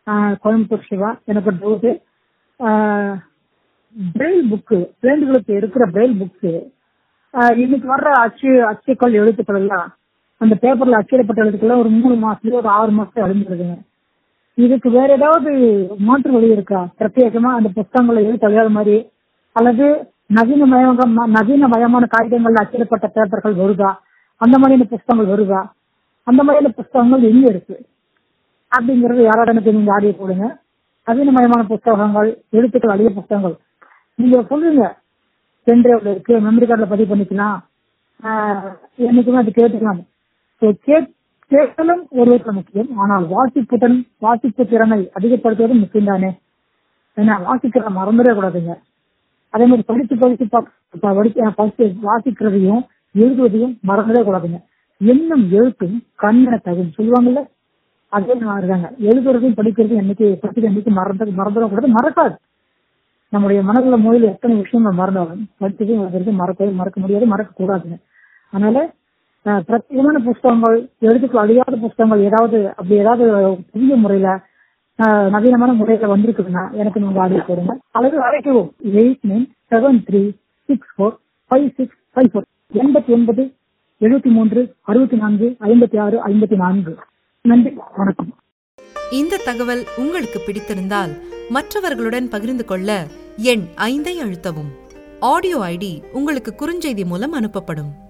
ஆஹ் கோயம்புத்தூர் சிவா எனக்கு ஒரு doubt Braille book பிரெயில்களுக்கு இருக்கிற பிரெயில் புக்கு இன்னைக்கு வர்ற அச்சு அச்சுக்கள் எழுத்துக்கள் எல்லாம் அந்த பேப்பர்ல அச்சிடப்பட்ட எழுத்துக்கள் ஒரு மூணு மாசத்துல ஒரு ஆறு மாசத்துல அழிஞ்சிருதுங்க இதுக்கு வேற ஏதாவது மாற்று வழி இருக்கா பிரத்யேகமா அந்த புஸ்தகங்களை எழுத்து அழியாத மாதிரி அல்லது நவீன மயம் நவீன மயமான காகிதங்கள்ல அச்சிடப்பட்ட பேப்பர்கள் வருதா அந்த மாதிரியான புஸ்தகங்கள் வருதா அந்த மாதிரியான புஸ்தகங்கள் எங்க இருக்கு அப்படிங்கறது யாரோட எனக்கு நீங்க ஆடியோ போடுங்க நவீனமயமான புஸ்தகங்கள் எழுத்துக்கள் அழிய புஸ்தகங்கள் நீங்க சொல்லுங்க பென்டிரைவ்ல இருக்கு மெமரி கார்டுல பதிவு பண்ணிக்கலாம் ஆஹ் என்னைக்குமே அது கேட்டுக்கலாம் So, கேட்- கேட்கலும் ஒரு விதத்துல முக்கியம் ஆனால் வாசிப்புடன் வாசிப்பு திறனை அதிகப்படுத்துவதும் முக்கியம் தானே ஏன்னா வாசிக்கிறத மறந்துடவே கூடாதுங்க அதே மாதிரி படிச்சு படிச்சு பா- ப- படிக்க- படிச்சு வாசிக்கிறதையும் எழுதுவதையும் மறந்துடவே கூடாதுங்க எண்ணம் எழுத்தும் கண்ணென தகும் சொல்லுவாங்கல்ல அதே மாதிரிதாங்க எழுதுறதையும் படிக்கிறதையும் என்னைக்கு படிக்கிறது என்னைக்கு மறந்து மறந்துடக்கூடாது மறக்காது நம்முடைய மனதுல முதல்ல எத்தனை விஷயங்கள் மறந்தாலும் படிச்சதையும் எழுதுறதையும் மறக்கவே மறக்க முடியாது மறக்க கூடாதுங்க அதனால அஹ், பிரத்யேகமான புஸ்தகங்கள் எழுத்துக்கள் அழியாத புஸ்தகங்கள் ஏதாவது அப்படி ஏதாவது புதிய முறையில அஹ், நவீனமான முறையில வந்திருக்குதுன்னா எனக்கு நீங்க ஆடியோ போடுங்க அல்லது அழைக்கவும் eight nine seven three six four five six five four எண்பத்தி ஒன்பது எழுபத்தி மூன்று அறுபத்தி நான்கு ஐம்பத்தி ஆறு ஐம்பத்தி நான்கு நன்றி வணக்கம் இந்த தகவல் உங்களுக்கு பிடித்திருந்தால் மற்றவர்களுடன் பகிர்ந்து கொள்ள எண் ஐந்தை அழுத்தவும் ஆடியோ ஐடி உங்களுக்கு குறுஞ்செய்தி மூலம் அனுப்பப்படும்